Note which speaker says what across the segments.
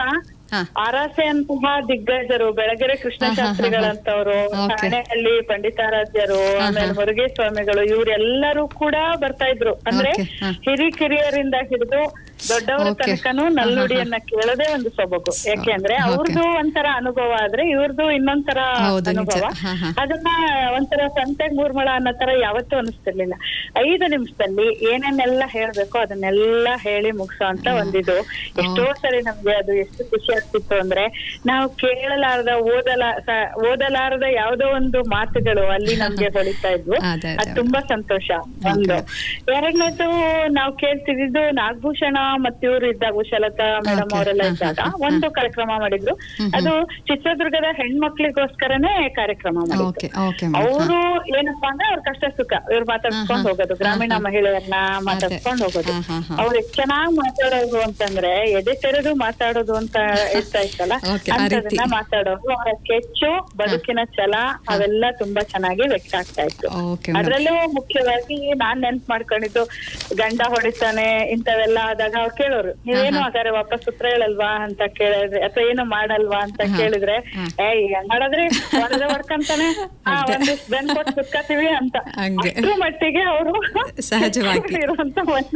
Speaker 1: ಹಾ.
Speaker 2: ಆರಾಸೆ ಅಂತಹ ದಿಗ್ಗಜರು ಬೆಳಗೆರೆ ಕೃಷ್ಣ ಶಾಸ್ತ್ರಿಗಳಂತವ್ರು
Speaker 1: Okay.
Speaker 2: ಸಾಣೆಹಳ್ಳಿ ಪಂಡಿತಾರಾಧ್ಯರು ಆಮೇಲೆ ಮುರುಗೇಶ ಸ್ವಾಮಿಗಳು ಇವರೆಲ್ಲರೂ ಕೂಡ ಬರ್ತಾ ಇದ್ರು ಅಂದ್ರೆ
Speaker 1: Okay, ಹಾ.
Speaker 2: ಹಿರಿ ಕಿರಿಯರಿಂದ ಹಿಡಿದು ದೊಡ್ಡವರ
Speaker 1: Okay.
Speaker 2: ತನಕನೂ ನಲ್ನುಡಿಯನ್ನ ಕೇಳೋದೇ ಒಂದು ಸೊಬಗು ಯಾಕೆಂದ್ರೆ
Speaker 1: Okay.
Speaker 2: ಅವ್ರದ್ದು ಒಂಥರ ಅನುಭವ ಆದ್ರೆ ಇವ್ರದ್ದು ಇನ್ನೊಂಥರ
Speaker 1: ಹೌದು, ನಿಜ.
Speaker 2: ಅನುಭವ
Speaker 1: ಹಾ, ಹಾ.
Speaker 2: ಅದನ್ನ ಒಂಥರ ಸಂತೆಗ್ ಮೂರ್ಮಳ ಅನ್ನೋ ತರ ಯಾವತ್ತೂ ಅನಿಸ್ತಿರ್ಲಿಲ್ಲ ಐದು ನಿಮಿಷದಲ್ಲಿ ಏನೇನೆಲ್ಲ ಹೇಳ್ಬೇಕು ಅದನ್ನೆಲ್ಲ ಹೇಳಿ ಮುಗಿಸೋ ಅಂತ ಒಂದಿದು ಎಷ್ಟೋ ಸರಿ ನಮ್ಗೆ ಅದು ಎಷ್ಟು ಖುಷಿ ಆಗ್ತಿತ್ತು ಅಂದ್ರೆ ನಾವು ಕೇಳಲಾರದ ಓದಲ ಸ- ಓದಲಾರದ ಯಾವ್ದೋ ಒಂದು ಮಾತುಗಳು ಅಲ್ಲಿ ನಮ್ಗೆ ಹೊಳಿತಾ ಇದ್ವು
Speaker 1: ಅದೇ, ಅದೇ,
Speaker 2: ಅದ್ ತುಂಬಾ ಸಂತೋಷ ಒಂದು ಎರಡನೇದು ನಾವು ಕೇಳ್ತಿದ್ದು ನಾಗಭೂಷಣ ಮತ್ತೆ ಇವ್ರು ಇದ್ದಾಗ ಉಷಲತಾ ಮೇಡಮ್
Speaker 1: Okay.
Speaker 2: ಅವರೆಲ್ಲ
Speaker 1: ಹಾ, ಹಾ,
Speaker 2: ಇದ್ದಾಗ
Speaker 1: ಹಾ.
Speaker 2: ಒಂದು ಕಾರ್ಯಕ್ರಮ ಮಾಡಿದ್ರು ಅದು ಚಿತ್ರದುರ್ಗದ ಹೆಣ್ಮಕ್ಳಿಗೋಸ್ಕರನೇ ಕಾರ್ಯಕ್ರಮ ಮಾಡಿದ್ರು
Speaker 1: ಓಕೆ ಓಕೆ ಮೇಡಮ್
Speaker 2: ಅವರು ಏನಪ್ಪಾ ಅಂದ್ರೆ ಅವ್ರ ಕಷ್ಟ ಸುಖ ಇವ್ರು ಮಾತಾಡ್ಸ್ಕೊಂಡ್
Speaker 1: ಹಾ, ಹಾ.
Speaker 2: ಹೋಗೋದು ಗ್ರಾಮೀಣ
Speaker 1: ಹಾ, ಹಾ.
Speaker 2: ಮಹಿಳೆಯರನ್ನ ಮಾತಾಡ್ಸ್ಕೊಂಡ್ ಹೋಗೋದು
Speaker 1: ಹಾ, ಹಾ, ಹಾ.
Speaker 2: ಅವ್ರು ಎಷ್ಟ್ ಚೆನ್ನಾಗ್ ಮಾತಾಡೋದು ಅಂತಂದ್ರೆ ಎದೆ ತೆರೆದು ಮಾತಾಡೋದು ಅಂತ ಇರ್ತಾ ಇತ್ತಲ್ಲ
Speaker 1: Okay, ಆ
Speaker 2: ಅಂತದನ್ನ
Speaker 1: ರೀತಿ.
Speaker 2: ಮಾತಾಡೋದು ಅವರ ಕೆಚ್ಚು ಬದುಕಿನ ಛಲ ಅವೆಲ್ಲ ತುಂಬಾ ಚೆನ್ನಾಗಿ ವ್ಯಕ್ತ ಆಗ್ತಾ ಇತ್ತು
Speaker 1: ಓಕೆ ಮೇಡಮ್
Speaker 2: ಅದ್ರಲ್ಲೂ ಮುಖ್ಯವಾಗಿ ನಾನ್ ನೆನ್ಪ್ ಮಾಡ್ಕೊಂಡಿದ್ದು ಗಂಡ ಹೊಡಿತಾನೆ ಇಂಥವೆಲ್ಲ ಆದಾಗ ಅವ್ರು ಕೇಳೋರು ನೀವೇನು ಹಾಗಾದ್ರೆ ವಾಪಸ್ ಉತ್ತರ ಹೇಳಲ್ವಾ ಅಂತ ಕೇಳಿದ್ರೆ ಅಥವಾ ಏನು ಮಾಡಲ್ವಾ ಅಂತ
Speaker 1: ಹಾ.
Speaker 2: ಕೇಳಿದ್ರೆ
Speaker 1: ಹಾ.
Speaker 2: ಏ ಹೆಂಗ್ ಮಾಡಿದ್ರೆ ಹೊಡೆದ ಹೊಡ್ಕಂತಾನೆ ಆ, ಒಂದಿಷ್ಟ್ ಬೆನ್ ಕೊಟ್ಟು ಕುತ್ಕತೀವಿ ಅಂತ
Speaker 1: ಹಂಗೆ.
Speaker 2: ಅಷ್ಟ್ರ ಮಟ್ಟಿಗೆ ಅವರು
Speaker 1: ಸಹಜವಾಗಿ.
Speaker 2: ಇರುವಂತ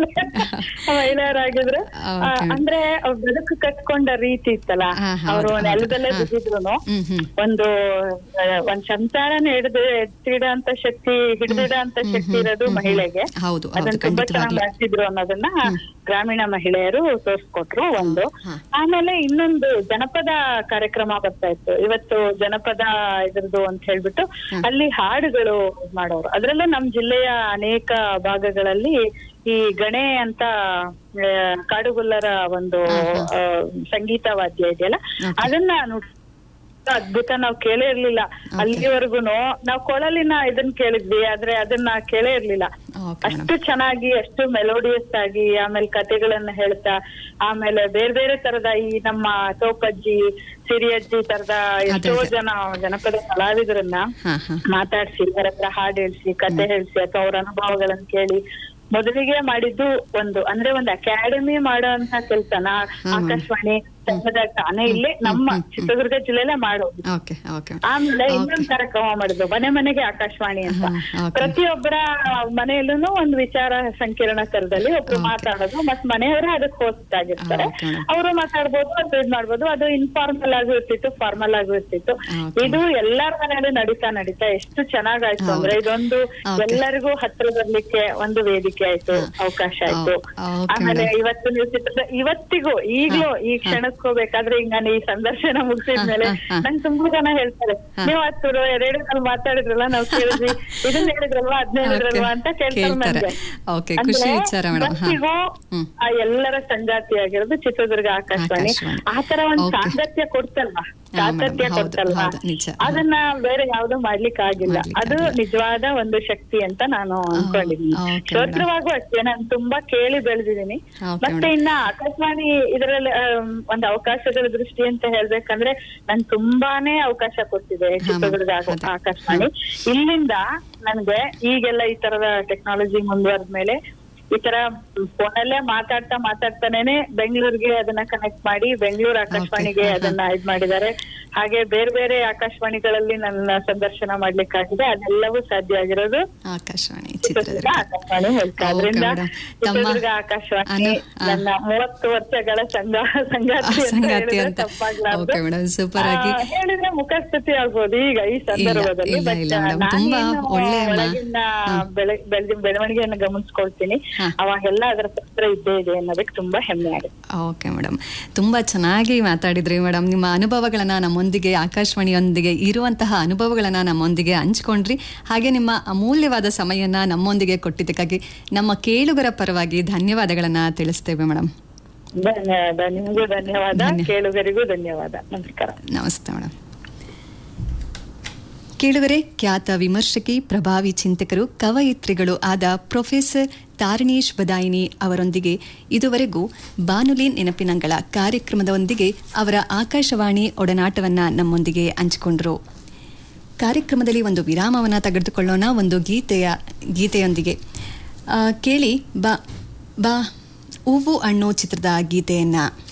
Speaker 2: ಮಹಿಳೆಯರಾಗಿದ್ರು ಆ,
Speaker 1: Okay.
Speaker 2: ಅಂದ್ರೆ ಅವ್ರ ಬದುಕು ಕಟ್ಕೊಂಡ ರೀತಿ ಇತ್ತಲ್ಲ
Speaker 1: ಹಾ, ಹೌದು,
Speaker 2: ಅವರು
Speaker 1: ಹೌದು.
Speaker 2: ನೆಲದಲ್ಲೇ
Speaker 1: ಹಾ.
Speaker 2: ಬಿದ್ದಿದ್ರು
Speaker 1: ಹ್ಮ್ ಹ್ಮ್
Speaker 2: ಒಂದು ಆ, ಒಂದ್ ಸಂಸಾರನ ಹಿಡಿದು ಎತ್ತಿಡ ಅಂತ ಶಕ್ತಿ ಹಿಡಿದಿಡ ಅಂತ ಶಕ್ತಿ ಇರೋದು ಮಹಿಳೆಗೆ
Speaker 1: ಹೌದು
Speaker 2: ಅದನ್ನ
Speaker 1: ಹೌದು
Speaker 2: ತುಂಬಾ ಚೆನ್ನಾಗಿ
Speaker 1: ಖಂಡಿತವಾಗ್ಲೂ
Speaker 2: ಮಾಡ್ತಿದ್ರು ಅನ್ನೋದನ್ನ ಗ್ರಾಮೀಣ ಮಹಿಳೆಯರು ತೋರ್ಸ್ಕೊಟ್ರು ಒಂದು
Speaker 1: ಹಾ.
Speaker 2: ಆಮೇಲೆ ಇನ್ನೊಂದು ಜನಪದ ಕಾರ್ಯಕ್ರಮ ಬರ್ತಾ ಇತ್ತು ಇವತ್ತು ಜನಪದ ಇದ್ರದ್ದು ಅಂತ ಹೇಳ್ಬಿಟ್ಟು ಅಲ್ಲಿ ಹಾಡುಗಳು ಮಾಡೋರು ಅದ್ರಲ್ಲೂ ನಮ್ ಜಿಲ್ಲೆಯ ಅನೇಕ ಭಾಗಗಳಲ್ಲಿ ಈ ಗಣೆ ಅಂತ ಆ, ಕಾಡುಗೊಲ್ಲರ ಒಂದು ಆ, ಸಂಗೀತ ವಾದ್ಯ ಇದೆಯಲ್ಲ
Speaker 1: Okay.
Speaker 2: ಅದನ್ನ ನುಡ್- ಅದ್ಭುತ ನಾವ್ ಕೇಳೇ ಇರ್ಲಿಲ್ಲ ಅಲ್ಲಿವರೆಗೂನು ನಾವ್ ಕೊಳಲಿನ ಇದನ್ನ ಕೇಳಿದ್ವಿ ಆದ್ರೆ ಅದನ್ನ ಕೇಳೇ ಇರ್ಲಿಲ್ಲ
Speaker 1: ಓಕೆ ಮೇಡಮ್
Speaker 2: ಅಷ್ಟು ಚೆನ್ನಾಗಿ ಅಷ್ಟು ಮೆಲೋಡಿಯಸ್ ಆಗಿ ಆಮೇಲೆ ಕತೆಗಳನ್ನ ಹೇಳ್ತಾ ಆಮೇಲೆ ಬೇರೆ ಬೇರೆ ತರದ ಈ ನಮ್ಮ ತೋಪಜ್ಜಿ ಸಿರಿಯಜ್ಜಿ ತರದ ಎಷ್ಟೋ
Speaker 1: ಅದೇ.
Speaker 2: ಜನ ಜನಪದ ಕಲಾವಿದರನ್ನ
Speaker 1: ಹಾ ಹಾ
Speaker 2: ಮಾತಾಡ್ಸಿ ಅವರ ಹತ್ರ ಹಾಡು ಹೇಳ್ಸಿ ಕತೆ ಹೇಳ್ಸಿ ಅಥವಾ ಅವ್ರ ಅನುಭವಗಳನ್ನ ಕೇಳಿ ಮೊದಲಿಗೆ ಮಾಡಿದ್ದು ಒಂದು ಅಂದ್ರೆ ಒಂದು ಅಕಾಡೆಮಿ ಮಾಡುವಂತ ಕೆಲ್ಸನ ಆಕಾಶವಾಣಿ ತಂಡದ ತಾನೇ ಇಲ್ಲೇ ನಮ್ಮ ಚಿತ್ರದುರ್ಗ ಜಿಲ್ಲೆಲೆ ಮಾಡೋದು
Speaker 1: ಓಕೆ ಓಕೆ
Speaker 2: ಆಮೇಲೆ ಇನ್ನೊಂದು ಕಾರ್ಯಕ್ರಮ ಮಾಡಿದ್ರು ಮನೆ ಮನೆಗೆ ಆಕಾಶವಾಣಿ ಅಂತ
Speaker 1: ಹಾ, okay.
Speaker 2: ಪ್ರತಿಯೊಬ್ಬರ ಮನೆಯಲ್ಲೂ ಒಂದು ವಿಚಾರ ಸಂಕಿರಣ ತರದಲ್ಲಿ ಒಬ್ರು ಮಾತಾಡೋದು ಮತ್ ಮನೆಯವರೇ ಅದಕ್ಕೆ ಹೋಸ್ಟ್ ಆಗಿರ್ತಾರೆ
Speaker 1: Okay, madam.
Speaker 2: ಅವರು ಮಾತಾಡ್ಬೋದು ಅದು ಇದ್ ಮಾಡ್ಬೋದು ಅದು ಇನ್ಫಾರ್ಮಲ್ ಆಗೂ ಇರ್ತಿತ್ತು ಫಾರ್ಮಲ್ ಆಗೂ ಇರ್ತಿತ್ತು
Speaker 1: Okay.
Speaker 2: ಇದು ಎಲ್ಲರ ಮನೆಯಲ್ಲೂ ನಡೀತಾ ನಡೀತಾ ಎಷ್ಟು ಚೆನ್ನಾಗಾಯ್ತು ಅಂದ್ರೆ
Speaker 1: ಹೌದು.
Speaker 2: ಇದೊಂದು
Speaker 1: Okay.
Speaker 2: ಎಲ್ಲರಿಗೂ ಹತ್ರ ಬರ್ಲಿಕ್ಕೆ ಒಂದು ವೇದಿಕೆ ಆಯ್ತು ಅವಕಾಶ ಆಯ್ತು
Speaker 1: Oh, okay,
Speaker 2: ಆಮೇಲೆ
Speaker 1: madam.
Speaker 2: ಇವತ್ತು ನೀವು ಚಿತ್ರದ ಇವತ್ತಿಗೂ ಈಗ್ಲೂ ಈ ಕ್ಷಣಕ್ಕೆ ಹೋಗ್ಬೇಕಾದ್ರೆ ಈಗ ನಾನು ಈ ಸಂದರ್ಶನ ಮುಗಿಸಿದ್ಮೇಲೆ
Speaker 1: ಹಾ, ಹಾ.
Speaker 2: ನಂಗೆ ತುಂಬಾ ಜನ ಹೇಳ್ತಾರೆ ನೀವು ಹತ್ತು ರೇಡಿಯೋದಲ್ಲಿ ಮಾತಾಡಿದ್ರಲ್ಲ ನಾವು ಕೇಳಿದ್ವಿ ಇದನ್ನ ಹೇಳಿದ್ರಲ್ವಾ ಅದನ್ನ ಹೇಳಿದ್ರಲ್ವಾ ಅಂತ ಕೇಳ್ತಾರೆ
Speaker 1: ಕೇಳ್ತಾರೆ.
Speaker 2: ನನ್ಗೆ
Speaker 1: Okay, ಖುಷಿ ವಿಚಾರ madam. ಹಾ.
Speaker 2: ಇವತ್ತಿಗೂ
Speaker 1: ಹ್ಮ್.
Speaker 2: ಆ ಎಲ್ಲರ ಸಂಗಾತಿ ಆಗಿರೋದು ಚಿತ್ರದುರ್ಗ ಆಕಾಶವಾಣಿ
Speaker 1: ಆಕಾಶವಾಣಿ.
Speaker 2: ಆ ತರ ಒಂದು
Speaker 1: Okay.
Speaker 2: ಸಾಂಗತ್ಯ ಕೊಡ್ತಲ್ವಾ
Speaker 1: ಹಾ,
Speaker 2: ಸಾತತ್ಯ
Speaker 1: madam. ಹೌದು,
Speaker 2: ಕೊಡ್ತಲ್ವಾ
Speaker 1: ಹೌದು, ನಿಜ.
Speaker 2: ಅದನ್ನ ಬೇರೆ ಯಾವ್ದು ಮಾಡ್ಲಿಕ್ಕೆ ಆಗಿಲ್ಲ
Speaker 1: ಮಾಡ್ಲಿಕ್ಕೆ
Speaker 2: ಅದು
Speaker 1: ಆಗಿಲ್ಲ.
Speaker 2: ನಿಜವಾದ ಒಂದು ಶಕ್ತಿ ಅಂತ ನಾನು ಅನ್ಕೊಂಡಿದ್ದೀನಿ
Speaker 1: okay, madam.
Speaker 2: ಶ್ರೋತೃವಾಗೂ ಅಷ್ಟೇ ನಾನು ತುಂಬಾ ಕೇಳಿ ಬೆಳೆದಿದ್ದೀನಿ
Speaker 1: Okay,
Speaker 2: ಮತ್ತೆ
Speaker 1: madam.
Speaker 2: ಇನ್ನ ಆಕಾಶವಾಣಿ ಇದರಲ್ಲಿ ಆಮ್, ಒಂದು ಅವಕಾಶಗಳ ದೃಷ್ಟಿ ಅಂತ ಹೇಳ್ಬೇಕಂದ್ರೆ ನನ್ ತುಂಬಾನೇ ಅವಕಾಶ ಕೊಡ್ತಿದೆ ಚಿತ್ರದುರ್ಗ ಆಗ-
Speaker 1: ಅದೇ.
Speaker 2: ಆಕಾಶವಾಣಿ ಇಲ್ಲಿಂದ ನನ್ಗೆ ಈಗೆಲ್ಲ ಈ ತರದ ಟೆಕ್ನಾಲಜಿ ಮುಂದುವರೆದ ಮೇಲೆ ಈ ತರ ಫೋನಲ್ಲೇ ಮಾತಾಡ್ತಾ ಮಾತಾಡ್ತಾನೇನೆ ಬೆಂಗಳೂರಿಗೆ ಅದನ್ನ ಕನೆಕ್ಟ್ ಮಾಡಿ ಬೆಂಗಳೂರು ಆಕಾಶವಾಣಿಗೆ
Speaker 1: ಹಾ, ಹಾ.
Speaker 2: ಅದನ್ನ ಇದ್ ಮಾಡಿದ್ದಾರೆ ಹಾಗೆ ಬೇರೆ ಬೇರೆ ಆಕಾಶವಾಣಿಗಳಲ್ಲಿ ನನ್ನ ಸಂದರ್ಶನ ಮಾಡ್ಲಿಕ್ಕಾಗಿದೆ ಅದೆಲ್ಲವೂ ಸಾಧ್ಯ ಆಗಿರೋದು
Speaker 1: ಆಕಾಶವಾಣಿ
Speaker 2: ಚಿತ್ರದುರ್ಗ
Speaker 1: ಚಿತ್ರದುರ್ಗ
Speaker 2: ಆಕಾಶವಾಣಿ ಮೂಲಕ
Speaker 1: Okay,
Speaker 2: ಅದರಿಂದ
Speaker 1: madam. ತಮ್ಮ
Speaker 2: ಚಿತ್ರದುರ್ಗ ಆಕಾಶವಾಣಿ
Speaker 1: ಅನು- ಆ.
Speaker 2: ನನ್ನ ಮೂವತ್ತು ವರ್ಷಗಳ ಸಂಘ ಸಂಗಾತಿ ಅಂತ
Speaker 1: ಸಂಗಾತಿ
Speaker 2: ಹೇಳಿದ್ರೆ
Speaker 1: ಅಂತ
Speaker 2: ತಪ್ಪಾಗ್ಲಾರ್ದು.
Speaker 1: ಓಕೆ ಮೇಡಮ್ ಸೂಪರ್ ಆಗಿ
Speaker 2: ಆ, ಹೇಳಿದ್ರೆ ಮುಖಸ್ತುತಿ ಆಗ್ಬೋದು ಈಗ ಈ ಸಂದರ್ಭದಲ್ಲಿ
Speaker 1: ಇಲ್ಲ,
Speaker 2: ಬಟ್
Speaker 1: ಇಲ್ಲ madam. ತುಂಬಾ
Speaker 2: ನಾನೇನು
Speaker 1: ಒಳ್ಳೆಯ ಮಾ-
Speaker 2: ಒಳಗಿನ ಬೆಳೆ ಬೆಳೆದ ಬೆಳವಣಿಗೆಯನ್ನು ಗಮನಿಸ್ಕೊಳ್ತೀನಿ
Speaker 1: ಹಾ.
Speaker 2: ಅವಾಗೆಲ್ಲ ಅದರ ಪತ್ರ ಇದ್ದೇ ಇದೆ ಅನ್ನೋದಕ್ಕೆ ತುಂಬಾ ಹೆಮ್ಮೆ ಆಗುತ್ತೆ
Speaker 1: ಓಕೆ ಮೇಡಮ್ ತುಂಬ ಚೆನ್ನಾಗಿ ಮಾತಾಡಿದ್ರಿ ಮೇಡಮ್ ನಿಮ್ಮ ಅನುಭವಗಳನ್ನು ನಮ್ಮೊಂದಿಗೆ ಆಕಾಶವಾಣಿಯೊಂದಿಗೆ ಇರುವಂತಹ ಅನುಭವಗಳನ್ನು ನಮ್ಮೊಂದಿಗೆ ಹಂಚ್ಕೊಂಡ್ರಿ ಹಾಗೆ ನಿಮ್ಮ ಅಮೂಲ್ಯವಾದ ಸಮಯನ ನಮ್ಮೊಂದಿಗೆ ಕೊಟ್ಟಿದ್ದಕ್ಕಾಗಿ ನಮ್ಮ ಕೇಳುಗರ ಪರವಾಗಿ ಧನ್ಯವಾದಗಳನ್ನು ತಿಳಿಸ್ತೇವೆ ಮೇಡಮ್
Speaker 2: ಧನ್ಯವಾದ ನಿಮಗೂ ಧನ್ಯವಾದ
Speaker 1: ಧನ್ಯ-
Speaker 2: ಕೇಳುಗರಿಗೂ ಧನ್ಯವಾದ ನಮಸ್ಕಾರ
Speaker 1: ನಮಸ್ತೆ ಮೇಡಮ್ ಕೇಳುಗರೆ ಖ್ಯಾತ ವಿಮರ್ಶಕಿ ಪ್ರಭಾವಿ ಚಿಂತಕರು ಕವಯಿತ್ರಿಗಳು ಆದ ಪ್ರೊಫೆಸರ್ ತಾರಣೇಶ್ ಬದಾಯಿನಿ ಅವರೊಂದಿಗೆ ಇದುವರೆಗೂ ಬಾನುಲಿ ನೆನಪಿನಂಗಳ ಕಾರ್ಯಕ್ರಮದೊಂದಿಗೆ ಅವರ ಆಕಾಶವಾಣಿ ಒಡನಾಟವನ್ನು ನಮ್ಮೊಂದಿಗೆ ಹಂಚಿಕೊಂಡರು ಕಾರ್ಯಕ್ರಮದಲ್ಲಿ ಒಂದು ವಿರಾಮವನ್ನು ತೆಗೆದುಕೊಳ್ಳೋಣ ಒಂದು ಗೀತೆಯ ಗೀತೆಯೊಂದಿಗೆ ಆ, ಕೇಳಿ ಬಾ ಬಾ ಹೂವು ಹಣ್ಣು ಚಿತ್ರದ ಗೀತೆಯನ್ನು